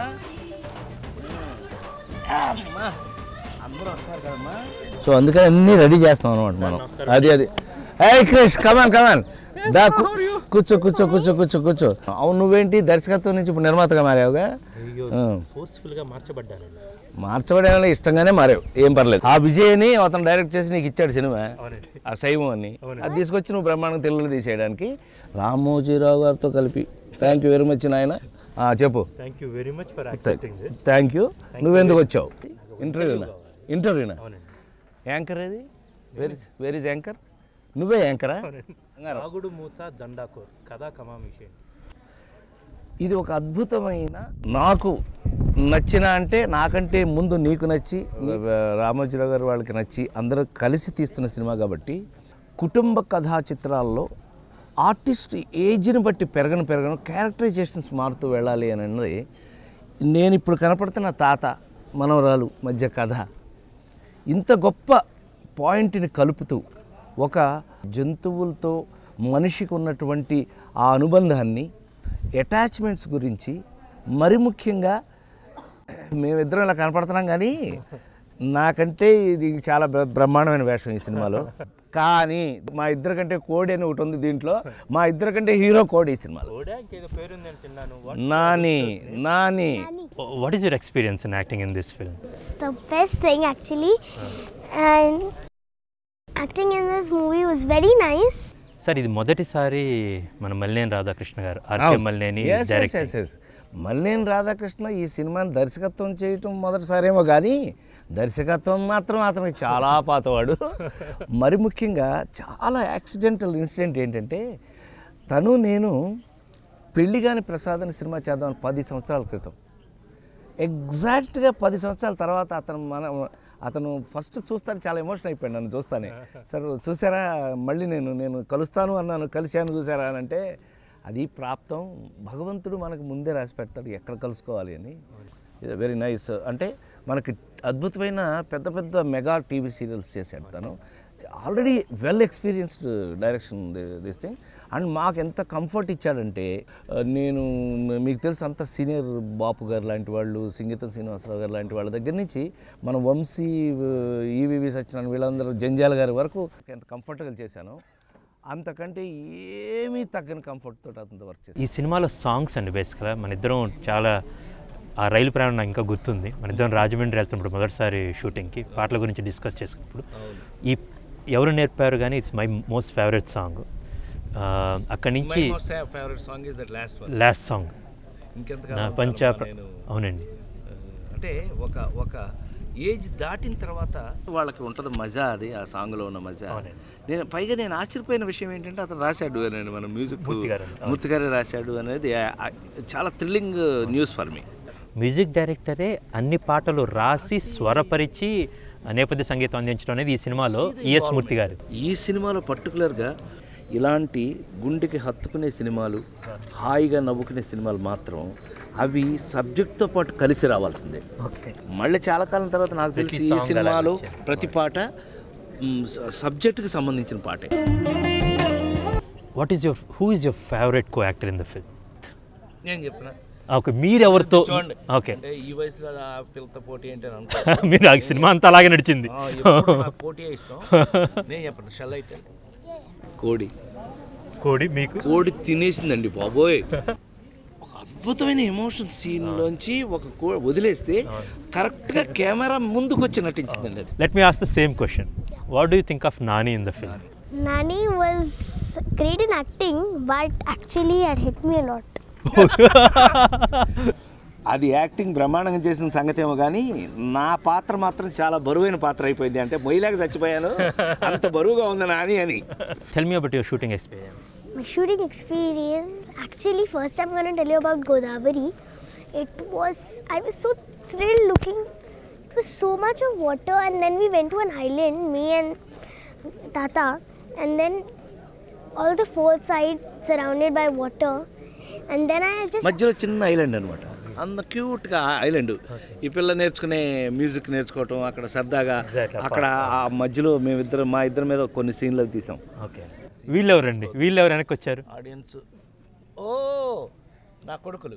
అమ్మా. అందరూ వస్తారు కదమ్మా సో అందుకని అన్నీ రెడీ చేస్తాం అనమాట మనం అది అది ఏ క్రిష్ కమాన్ కమాన్ దా కు- కూర్చో కూర్చో కూర్చో కూర్చో కూర్చో అవును నువ్వేంటి దర్శకత్వం నుంచి ఇప్పుడు నిర్మాతగా మారావుగా ఆ. ఫోర్స్ఫుల్గా మార్చబడ్డాను మార్చబడేలా ఇష్టంగానే మారావు ఏం పర్లేదు ఆ విజయ్ని అతను డైరెక్ట్ చేసి నీకు ఇచ్చాడు సినిమా అవునండి ఆ శైవం అని అది తీసుకొచ్చి నువ్వు బ్రహ్మాండం తెలుగులో తీసేయడానికి రామోజీరావు గారితో కలిపి థ్యాంక్ యూ వెరీ మచ్ నాయన ఆ, చెప్పు thank you very much for accepting this thank you నువ్వెందుకు వచ్చావు ఇంటర్వ్యూనా ఇంటర్వ్యూనా అవునండి యాంకర్ ఏది వెరీ వెరీ ఇస్ యాంకర్ నువ్వే యాంకరా రాగుడు మూత దండాకోర్ కథా కమామిషే ఇది ఒక అద్భుతమైన నాకు నచ్చిన అంటే నాకంటే ముందు నీకు నచ్చి రామోజీరావు గారు వాళ్ళకి నచ్చి అందరూ కలిసి తీస్తున్న సినిమా కాబట్టి కుటుంబ కథా చిత్రాల్లో ఆర్టిస్ట్ ఏజ్ని బట్టి పెరగను పెరగను క్యారెక్టరైజేషన్స్ మారుతూ వెళ్ళాలి అని అన్నది నేను ఇప్పుడు కనపడుతున్న తాత మనవరాలు మధ్య కథ ఇంత గొప్ప పాయింట్ని కలుపుతూ ఒక జంతువులతో మనిషికి ఉన్నటువంటి ఆ అనుబంధాన్ని అటాచ్మెంట్స్ గురించి మరి ముఖ్యంగా మేమిద్దరం ఇలా కనపడుతున్నాం కానీ నాకంటే ఇది చాలా బ్ర- బ్రహ్మాండమైన వేషం ఈ సినిమాలో కానీ మా ఇద్దరి కంటే కోడి అని ఒకటి ఉంది దీంట్లో మా ఇద్దరి కంటే హీరో కోడి ఈ సినిమాలో ఓడా ఇంకేదో పేరుంది అని తిన్నాను Nani Nani what is your experience in acting in this film It's the best thing actually, and acting in this movie was very nice. Sir ఇది మొదటిసారి మన Malleni Radhakrishna garu RK Malleni Yes, yes, direct yes, yes. Malleni Radhakrishna ఈ సినిమాని దర్శకత్వం చేయటం మొదటిసారేమో కానీ దర్శకత్వం మాత్రం అతనికి చాలా పాతవాడు మరి ముఖ్యంగా చాలా యాక్సిడెంటల్ ఇన్సిడెంట్ ఏంటంటే తను నేను పెళ్లిగాని ప్రసాద్ అని సినిమా చేద్దామని పది సంవత్సరాల క్రితం ఎగ్జాక్ట్గా పది సంవత్సరాల తర్వాత అతను మన అతను ఫస్ట్ చూస్తాను చాలా ఎమోషన్ అయిపోయాడు నన్ను చూస్తానే సార్ చూసారా మళ్ళీ నేను నేను కలుస్తాను అన్నాను కలిశాను చూసారా అని అంటే అది ప్రాప్తం భగవంతుడు మనకు ముందే రాసి పెడతాడు ఎక్కడ కలుసుకోవాలి అని వెరీ నైస్ అంటే మనకి అద్భుతమైన పెద్ద పెద్ద మెగా టీవీ సీరియల్స్ చేశాడు తను already well experienced direction this thing and మాకు ఎంత కంఫర్ట్ ఇచ్చాడంటే ఆ, నేను మీకు తెలుసు అంత సీనియర్ బాపు గారు లాంటి వాళ్ళు సింగీతం శ్రీనివాసరావు గారు లాంటి వాళ్ళ దగ్గర నుంచి మన వంశీ ఈవివి సత్యనారాయణ వీళ్ళందరూ జంజాల గారి వరకు ఎంత కంఫర్టబుల్ చేశాను అంతకంటే ఏమీ తగ్గని కంఫర్ట్ తోటి అతనితో వర్క్ చేశాను ఈ సినిమాలో సాంగ్స్ అండి బేసిక్గా మన ఇద్దరం చాలా ఆ రైలు ప్రయాణం నాకు ఇంకా గుర్తుంది మన ఇద్దరం రాజమండ్రి వెళ్తున్నప్పుడు మొదటిసారి షూటింగ్కి పాటల గురించి డిస్కస్ చేసుకున్నప్పుడు ఈ ఎవరు నేర్పారు కానీ it's my most favourite song అక్కడి నుంచి favourite song is that last one last song ఇంకెంత నా పంచ అవునండి అంటే ఒక ఒక ఏజ్ దాటిన తర్వాత వాళ్ళకి ఉంటుంది మజా అది ఆ సాంగ్లో ఉన్న మజా అవునండి. నేను పైగా నేను ఆశ్చర్యపోయిన విషయం ఏంటంటే అతను రాశాడు అని మన మ్యూజిక్ మూర్తి గారు. మూర్తి గారే రాశాడు అనేది ఆ- ఆ- చాలా thrilling news for me music డైరెక్టరే అన్ని పాటలు రాసి స్వరపరిచి నేపథ్య సంగీతం అందించడం అనేది ఈ సినిమాలో ఈఎస్ మూర్తి గారు ఈ సినిమాలో పర్టికులర్గా ఇలాంటి గుండెకి హత్తుకునే సినిమాలు హాయిగా నవ్వుకునే సినిమాలు మాత్రం అవి సబ్జెక్ట్తో పాటు కలిసి రావాల్సిందే ఓకే మళ్ళీ చాలా కాలం తర్వాత నాకు తెలిసి ఈ song అలాగే సినిమాలో వచ్చాయి. ప్రతి పాట మ్, స- సబ్జెక్టుకి సంబంధించిన పాటే what is your who is your favourite co actor in the film నేను చెప్పిన ఓకే మీరెవరితో చూడండి ఓకే అంటే ఈ వయసులో ఆ పిల్లతో పోటీ ఏంటి అని అనుకో మీరు ఆ సినిమా అంతా అలాగే నడిచింది ఆ, ఎప్పుడు నాకు పోటీ ఇష్టం నేను చెప్పను షల్ అయితే కోడి కోడి మీకు కోడి తినేసిందండి బాబోయ్ ఒక అద్భుతమైన ఎమోషన్ సీన్లోంచి ఒక కో వదిలేస్తే కరెక్ట్గా కెమెరా ముందుకు వచ్చి నటించిందండి అది let me ask the same question what do think of Nani in the film Nani was great in acting, but actually it hit me a lot. అది యాక్టింగ్ బ్రహ్మాండంగా చేసిన సంగతి ఏమో కానీ నా పాత్ర మాత్రం చాలా బరువైన పాత్ర అయిపోయింది అంటే మొయ్యలాగా చచ్చిపోయాను అంత బరువుగా ఉంది నాని అని tell me about your shooting experience My shooting experience, actually, first I'm going to tell you about Godavari. It was, I was so thrilled looking. It was so much of water, and then we went to an island, me and Tata, and then all the four sides surrounded by water. And then I just మధ్యలో చిన్న island అనమాట అంత క్యూట్గా island ఈ పిల్ల నేర్చుకునే music నేర్చుకోవటం అక్కడ సరదాగా Exactly. అక్కడ ఆ మధ్యలో మేమిద్దరం మా ఇద్దరి మీద కొన్ని సీన్లు అవి తీసాం ఓకే వీళ్ళెవరండి వీళ్ళెవరు వెనక్కి వచ్చారు ఆడియన్స్ ఓ నా కొడుకులు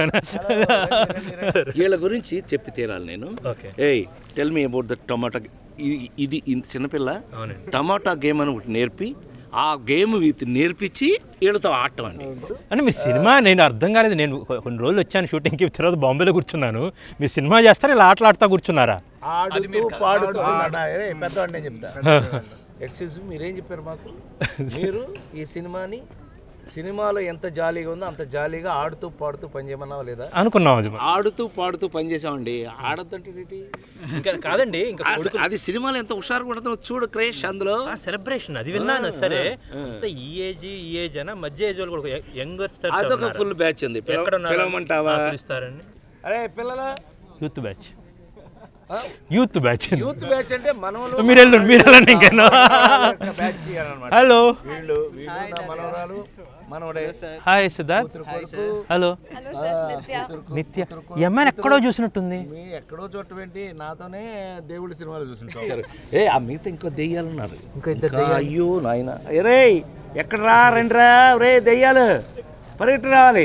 వీళ్ళ గురించి చెప్పి తీరాలి నేను ఓకే ఏయ్ tell me about the tomato ఇది ఇంత చిన్నపిల్ల అవునండి. టమాటా గేమ్ అని ఒకటి నేర్పి ఆ గేమ్ వీటి నేర్పించి వీళ్ళతో ఆడటం అండి అంటే మీ సినిమా నేను అర్థం కాలేదు నేను కొ- కొన్ని రోజులు వచ్చాను షూటింగ్కి తర్వాత బాంబేలో కూర్చున్నాను మీరు సినిమా చేస్తారా ఇలా ఆటలు ఆడుతా కూర్చున్నారా ఆడుతూ పాడుతూ పెద్దవాడిని నేను చెప్తా ఎక్స్క్యూజ్ మీరేం చెప్పారు మాకు మీరు ఈ సినిమాని సినిమాలో ఎంత జాలీగా ఉందో అంత జాలీగా ఆడుతూ పాడుతూ పని చేయమన్నావా లేదా అనుకున్నాం అది ఆడుతూ పాడుతూ పని చేసామండి ఆడద్దంటే ఇంకా కాదండి ఇంకా అది సినిమాలో ఎంత హుషారుగా ఉంటుందో చూడు క్రేష్ అందులో సెలబ్రేషన్ అది విన్నాను సరే అంత ఈ ఏజ్ ఈ ఏజ్ అన్న మధ్య ఏజ్ వాళ్ళు కూడా యంగర్ స్టార్స్ అదొక ఫుల్ బ్యాచ్ ఉంది పిలవ- ఎక్కడ ఉన్నారు? పిలవమంటావా ఆ, పిలుస్తారండి అరే పిల్లల youth batch youth batch youth batch అంటే మనవలు మీరు వెళ్ళండి మీరు వెళ్ళండి ఇంకేనా బ్యాచ్ అన్నమాట హలో వీళ్ళు వీళ్ళు నా మనవరాలు మనవడే హాయ్ సిద్ధార్థ్ కొడుకు హలో నిత్య ఈ అమ్మాయిని ఎక్కడో చూసినట్టుంది మీ ఎక్కడో చోట ఏంటి నాతోనే దేవుడి సినిమాలు చూసింటారు ఏ ఆ మిగతా ఇంకో దెయ్యాలు ఉన్నారు ఇంకో ఇద్దరు ఇంకా అయ్యో నాయన రే ఎక్కడ రా రండి రా రే దెయ్యాలు పరిగెట్టు రావాలి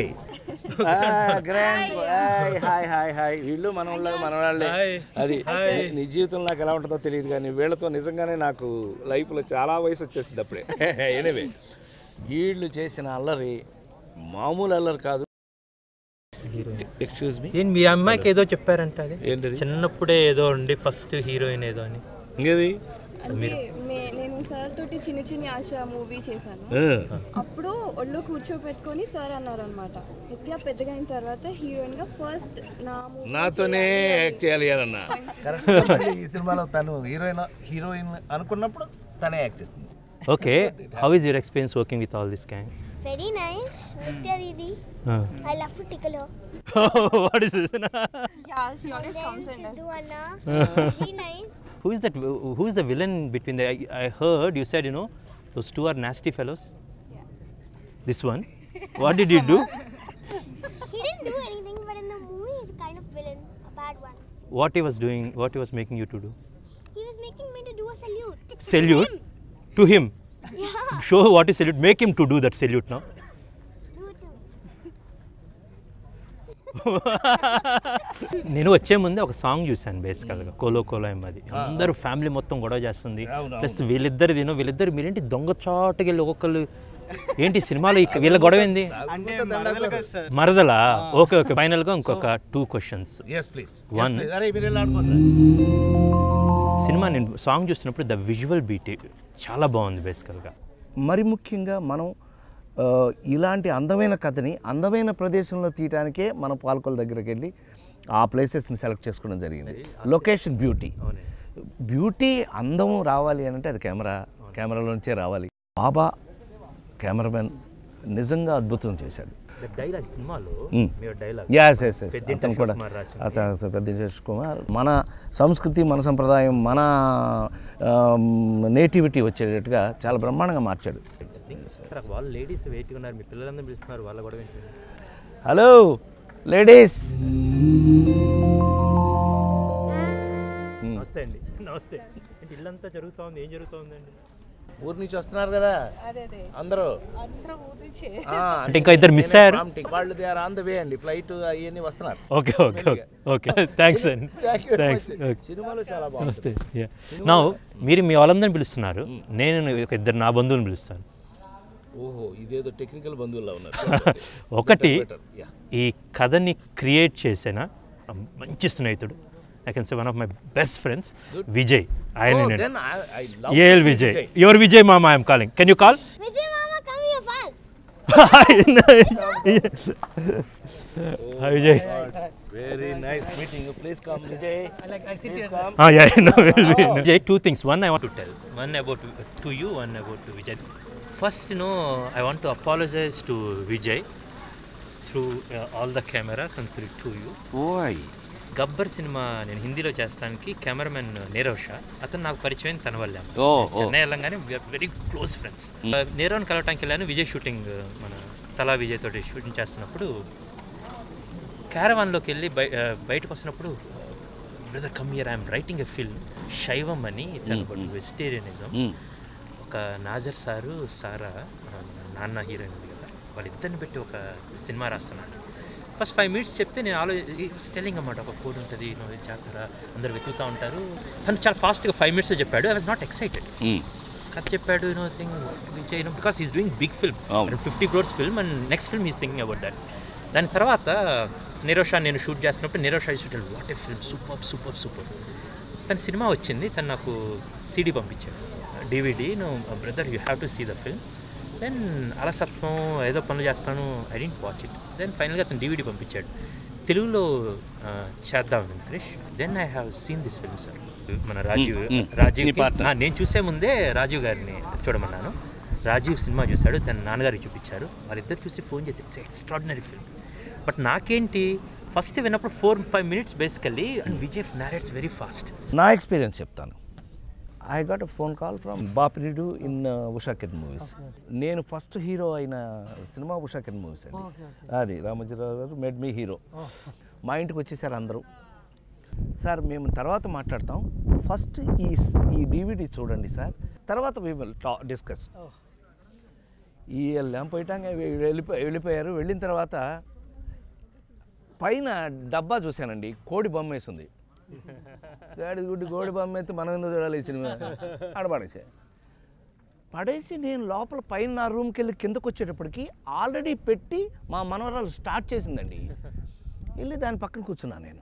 గ్రాండ్ హాయ్ హాయ్ హాయ్ వీళ్ళు మన వాళ్ళు మన వాళ్ళే Hi. అది నీ- నీ జీవితం నాకు ఎలా ఉంటుందో తెలియదు కానీ వీళ్ళతో నిజంగానే నాకు లైఫ్లో చాలా వయసు వచ్చేసింది అప్పుడే ఎనివే వీళ్ళు చేసిన అల్లరి మామూలు అల్లరి కాదు ఎక్స్క్యూజ్ మీ ఏం మీ అమ్మాయికి ఏదో చెప్పారంట అది ఏంటది చిన్నప్పుడే ఏదో ఉండి ఫస్ట్ హీరోయిన్ ఏదో అని ఇంకేది అంటే మే- నేను సార్ తోటి చిన్న చిన్న ఆశ మూవీ చేశాను అప్పుడు ఒళ్ళో కూర్చోబెట్టుకొని సార్ అన్నారు అనమాట నిత్య పెద్దగా అయిన తర్వాత హీరోయిన్ గా ఫస్ట్ నా మూవీ నాతోనే యాక్ట్ చేయాలి అన్న కరెక్ట్ ఈ సినిమాలో తను హీరోయిన్ హీరోయిన్ అనుకున్నప్పుడు తనే యాక్ట్ చేస్తుంది okay how is your experience working with all this gang Very nice. Nitya Didi. I love to tickle her. What is this yeah she always comes Then and Sidhu Anna. Very nice. Who is that? Who is the villain between the? I, I heard you said you know those two are nasty fellows. This one. What did you do? He didn't do anything, but in the movie, he's a kind of villain, a bad one. What he was doing? What he was making you to do? He was making me to do a salute. Salute to him. Yeah. Show what is salute. Make him to do that salute now. Do it to me. నేను వచ్చే ముందే ఒక song చూశాను బేసికల్గా కోలో కోలో అది అందరూ family మొత్తం గొడవ చేస్తుంది ప్లస్ వీళ్ళిద్దరు దీనో వీళ్ళిద్దరు మీరేంటి దొంగ చాటుకి వెళ్ళి ఒక్కొక్కరు ఏంటి సినిమాలో ఇక వీళ్ళ గొడవ ఏంది మరదలా ఓకే ఓకే ఫైనల్గా ఇంకొక two questions yes please One. అరే మీరు ఎలా ఆడుకుంటారు సినిమా నేను సాంగ్ చూస్తున్నప్పుడు ద విజువల్ బీట్ చాలా బాగుంది బేసికల్గా మరి ముఖ్యంగా మనం ఆ, ఇలాంటి అందమైన కథని అందమైన ప్రదేశంలో తీయటానికే మనం పాలకొల దగ్గరికి వెళ్ళి ఆ ప్లేసెస్ని సెలెక్ట్ చేసుకోవడం జరిగింది లొకేషన్ బ్యూటీ బ్యూటీ అందం రావాలి అని అంటే అది కెమెరా కెమెరాలోంచే రావాలి బాబా కెమెరామెన్ నిజంగా అద్భుతం చేశాడు డైలాగ్ సినిమాలో Mm. మీ డైలాగ్ యాస్ ఎస్ ఎస్ పెద్దింటి అతను కూడా శివకుమార్ రాసింది. అతను పెద్ద కుమార్ మన సంస్కృతి మన సంప్రదాయం మన నేటివిటీ వచ్చేటట్టుగా చాలా బ్రహ్మాండంగా మార్చాడు వాళ్ళు లేడీస్ వెయిట్ ఉన్నారు మీ పిల్లలందరూ పిలుస్తున్నారు వాళ్ళ గొడవ ఏంటి? హలో లేడీస్ నమస్తే అండి నమస్తే ఏంటి ఇల్లంతా జరుగుతూ ఉంది ఏం జరుగుతూ ఉందండి ఊరి నుంచి వస్తున్నారు కదా అందరూ ఆ, అంటే ఇంకా ఇద్దరు మిస్ నేనే అయ్యారు prompting. వాళ్ళు they are on the way అండి ఫ్లైట్ అవన్నీ వస్తున్నారు okay okay okay okay thanks అండి Thank you very thanks much. సినిమాలో చాలా బాగుంది నమస్తే నా మీరు మీ వాళ్ళందరిని పిలుస్తున్నారు నేను ఒక ఇద్దరు నా బంధువులను పిలుస్తాను ఓహో ఇదేదో టెక్నికల్ బంధువుల్లో ఉన్నారు ఒకటి Better, yeah. ఈ కథని క్రియేట్ చేసిన మంచి స్నేహితుడు I can say one of my best friends Vijay ఆయన Oh, నేను then I, I love ఏఎల్ to see Vijay your Vijay మామ I'm calling can you call Vijay Mama, come here fast. Hi Vijay Very nice meeting you. Please come, Vijay. Please come. Ah, yeah, I know. Vijay, two things. One, I want to tell. One about to you, one about to Vijay. First, you know, I want to apologize to Vijay through uh, all the cameras and through to you. Why? Gabbar సినిమా నేను హిందీలో చేస్తానికి cameraman Nirav Shah అతను నాకు పరిచయం తన వల్లే Oh, Chennai వెళ్ళంగానే వెరీ క్లోజ్ ఫ్రెండ్స్ నీరవ్ని కలవటానికి వెళ్ళాను విజయ్ షూటింగ్ మన తలా విజయ్ తోటి షూటింగ్ చేస్తున్నప్పుడు క్యారవాన్లోకి వెళ్ళి బయ ఆ, బయటకు వస్తున్నప్పుడు brother come here I'm writing a film Saivam అని వెజిటేరియనిజం Mm. ఒక నాజర్ సారు సారా మన నాన్న హీరోయిన్ ఉంది కదా వాళ్ళిద్దరిని పెట్టి ఒక సినిమా రాస్తున్నాను ఫస్ట్ ఫైవ్ మినిట్స్ చెప్తే నేను ఆలో టెల్లింగ్ అన్నమాట ఒక కోడ్ ఉంటుంది నువ్వు ఇది చేస్తారా అందరు వెతుకుతూ ఉంటారు తను చాలా ఫాస్ట్గా ఫైవ్ మినిట్స్ చెప్పాడు ఐ వాజ్ నాట్ ఎక్సైటెడ్ కథ చెప్పాడు you know thing Vijay you know because is doing big film అవును. Fifty crores film and next film is thinking about that దాని తర్వాత నిరోషా నేను షూట్ చేస్తున్నప్పుడు Nirosha is tell what a film super super super తన సినిమా వచ్చింది తను నాకు సీడీ పంపించాడు డివిడి నువ్వు brother you have to see the film then అలసత్వం ఏదో పనులు చేస్తాను I dent watch it then ఫైనల్గా అతను డివిడి పంపించాడు తెలుగులో ఆ, చేద్దాం Venkatesh then I have seen this film sir మన రాజీవ్ Mm, mm. రాజీవ్ నీ partner. ఆ, నేను చూసే ముందే రాజీవ్ గారిని చూడమన్నాను రాజీవ్ సినిమా చూశాడు తన నాన్నగారికి చూపించారు వాళ్ళిద్దరు చూసి ఫోన్ చేసి ఎక్స్ట్రాడినరీ ఫిల్మ్ బట్ నాకేంటి ఫస్ట్ విన్నప్పుడు four five minutes basically and Vijay narrates very fast నా ఎక్స్పీరియన్స్ చెప్తాను I got a phone call from బాపిరిడు ఇన్ ఉషా కిరణ్ మూవీస్ నేను ఫస్ట్ హీరో అయిన సినిమా ఉషా కిరణ్ మూవీస్ అండి అది రామోజీరావు గారు మేడ్ మీ హీరో మా ఇంటికి వచ్చేసారు అందరూ సార్ మేము తర్వాత మాట్లాడతాం ఫస్ట్ ఈ స్- ఈ డివిడి చూడండి సార్ తర్వాత వీ విల్ టా డిస్కస్ ఈ ల్యాంప్ పోయటానికి వెళ్ళిపోయి వెళ్ళిపోయారు వెళ్ళిన తర్వాత పైన డబ్బా చూశానండి కోడి బొమ్మ వేసింది గాడి గుడ్డి కోడి బొమ్మ అయితే మనం ఎందుకు చూడాలి ఈ సినిమా ఆడపడేసా పడేసి నేను లోపల పైన నా రూమ్కి వెళ్ళి కిందకు వచ్చేటప్పటికి ఆల్రెడీ పెట్టి మా మనవరాలు స్టార్ట్ చేసిందండి వెళ్ళి దాని పక్కన కూర్చున్నా నేను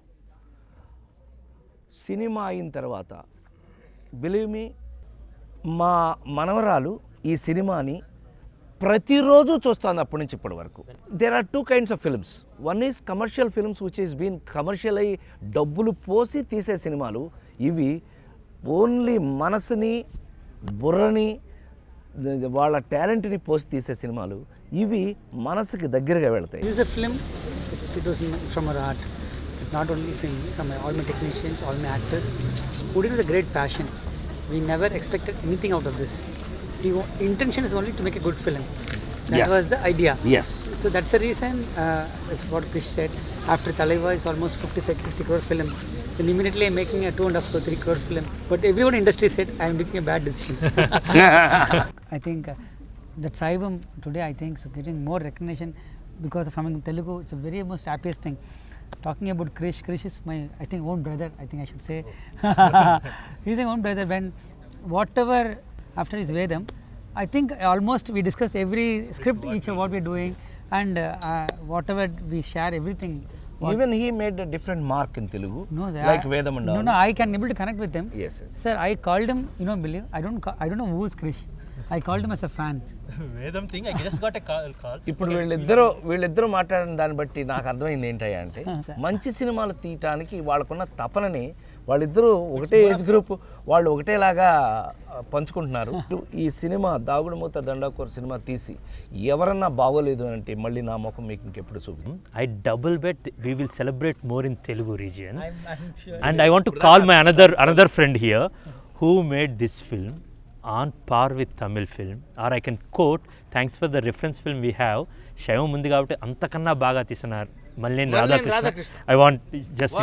సినిమా అయిన తర్వాత బిలీవ్ మీ మా మనవరాలు ఈ సినిమాని ప్రతిరోజు చూస్తాను అప్పటి నుంచి ఇప్పటి వరకు there are two kinds of films one is commercial films which is been commercial అయ్యి డబ్బులు పోసి తీసే సినిమాలు ఇవి ఓన్లీ మనసుని బుర్రని ద- వాళ్ళ టాలెంట్ని పోసి తీసే సినిమాలు ఇవి మనసుకి దగ్గరగా వెళతాయి This is a film. It's, it was m- from our art. It's not only from me, from my, all my technicians, all my actors. Who did it with a great passion. We never expected anything out of this. The o- intention is only to make a good film. That Yes. was the idea. Yes So that's the reason. Uh, that's what Krish said. After Talaiva is almost 55, 60 crore film. Then immediately I'm making a two and a half or three crore film. But everyone in industry said I am making a bad decision. I think uh, that Saibam today, I think, is getting more recognition because of coming Telugu. It's a very most happiest thing. Talking about Krish, Krish is my, I think, own brother. I think I should say, he's my own brother. When whatever after his Vedam, I think almost we discussed every script, each of what we're doing, and uh, uh, whatever we share, everything. What- even he made different mark in Telugu no, sir, like I- Vedam No, no, I can able to connect with them. Yes, yes. Sir, I called him. You know, believe I don't. ca- I don't know who is Krish. I called him as a fan. Vedam thing I just got a call call ఇప్పుడు వీళ్ళిద్దరూ వీళ్ళిద్దరూ మాట్లాడిన దాన్ని బట్టి నాకు అర్థమైంది ఏంటయ్యా అంటే మంచి సినిమాలు తీయటానికి వాళ్ళకున్న తపనని వాళ్ళిద్దరూ ఒకటే ఏజ్ గ్రూప్ వాళ్ళు ఒకటేలాగా ఆ, పంచుకుంటున్నారు ఈ సినిమా దాగుడు మూత దండాకూర సినిమా తీసి ఎవరన్నా బాగోలేదు అంటే మళ్ళీ నా ముఖం మీకు ఇంకెప్పుడు చూపి I double bet we will celebrate more in Telugu region. And I want to call my another another friend here who made this film on par with Tamil film. Or I can quote, thanks for the reference film we have. శైవం ఉంది కాబట్టి అంతకన్నా బాగా తీస్తున్నారు మళ్ళీ Radhakrishna Radhakrishna. I want just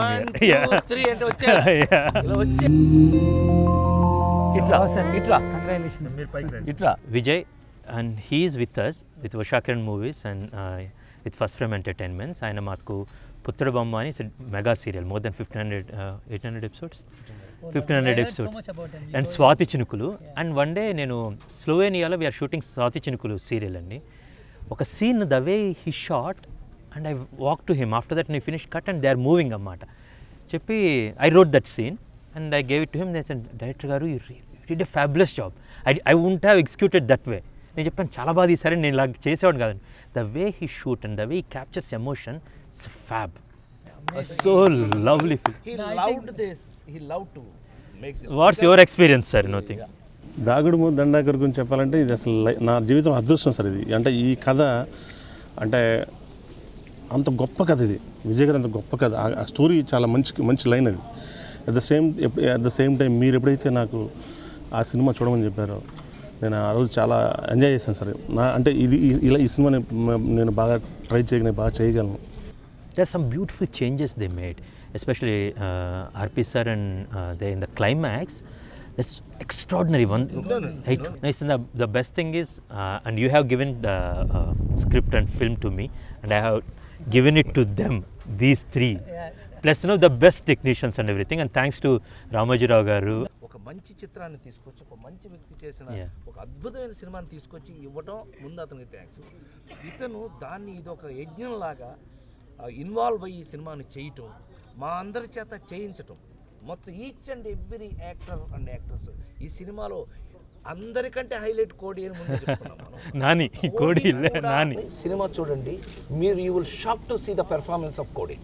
ఇట్లా Oh, sir. ఇట్లా Congratulations. ఇట్లా Vijay and he's with us with Usha Kiran movies and with first frame entertainments ఆయన మాకు పుత్రుడు బొమ్మ అని mega serial more then fifteen hundred eight hundred episodes fifteen hundred I heard so episodes much about him. And Swathi Chinukulu and one day నేను స్లోవేనియాలో we are shooting Swathi చినుకులు serial అండి ఒక scene the way he shot and I walk to him after that నీ finish cut and they are moving అన్నమాట చెప్పి I wrote that scene and I gave it to him the director garu you read a fabulous job I I won't have executed that way నేను చెప్పాను చాలా బాగా తీసారని నేను ఇలా చేసేవాడు కాదండి the way he shoot and the way he captures emotion it's fab so lovely he loved this he loved to make this what's your experience sir nothing Dagudu Mootha దండాకర్ గురించి చెప్పాలంటే ఇది అసలు లై- నా జీవితం అదృష్టం సార్ ఇది అంటే ఈ కథ అంటే అంత గొప్ప కథ ఇది విజయ్ గారు అంత గొప్ప కథ ఆ- ఆ స్టోరీ చాలా మంచి మంచి లైన్ అది at the same at the same time మీరు ఎప్పుడైతే నాకు ఆ సినిమా చూడమని చెప్పారో నేను ఆ రోజు చాలా ఎంజాయ్ చేశాను సార్ నా అంటే ఇది ఈ- ఇలా ఈ సినిమాని మ- నేను బాగా ట్రై చేయగలను బాగా చేయగలను there are some beautiful changes they made, especially uh, RP sir and uh, they in the climax. That's extraordinary. One, right? Nice. And the, the best thing is, uh, and you have given the uh, script and film to me, and I have given it to them these three plus no the best technicians and everything and thanks to Ramoji Rao garu ఒక మంచి చిత్రాన్ని తీసుకొచ్చి ఒక మంచి వ్యక్తి చేసిన Yeah. ఒక అద్భుతమైన సినిమాని తీసుకొచ్చి ఇవ్వటం ముందు అతనికి థ్యాంక్స్ ఇతను దాన్ని ఇది ఒక యజ్ఞంలాగా ఇన్వాల్వ్ అయ్యి ఈ సినిమాని చేయటం మా అందరి చేత చేయించటం మొత్తం each and every actor and actors ఈ సినిమాలో అందరికంటే హైలైట్ కోడి అని ముందే చెప్పుకున్నాం మనం నాని కోడి కూడా నాని సినిమా చూడండి మీరు you will shock to see the performance of కోడి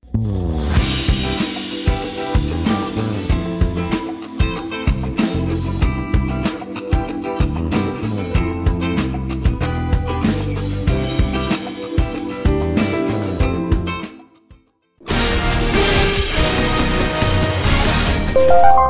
Thank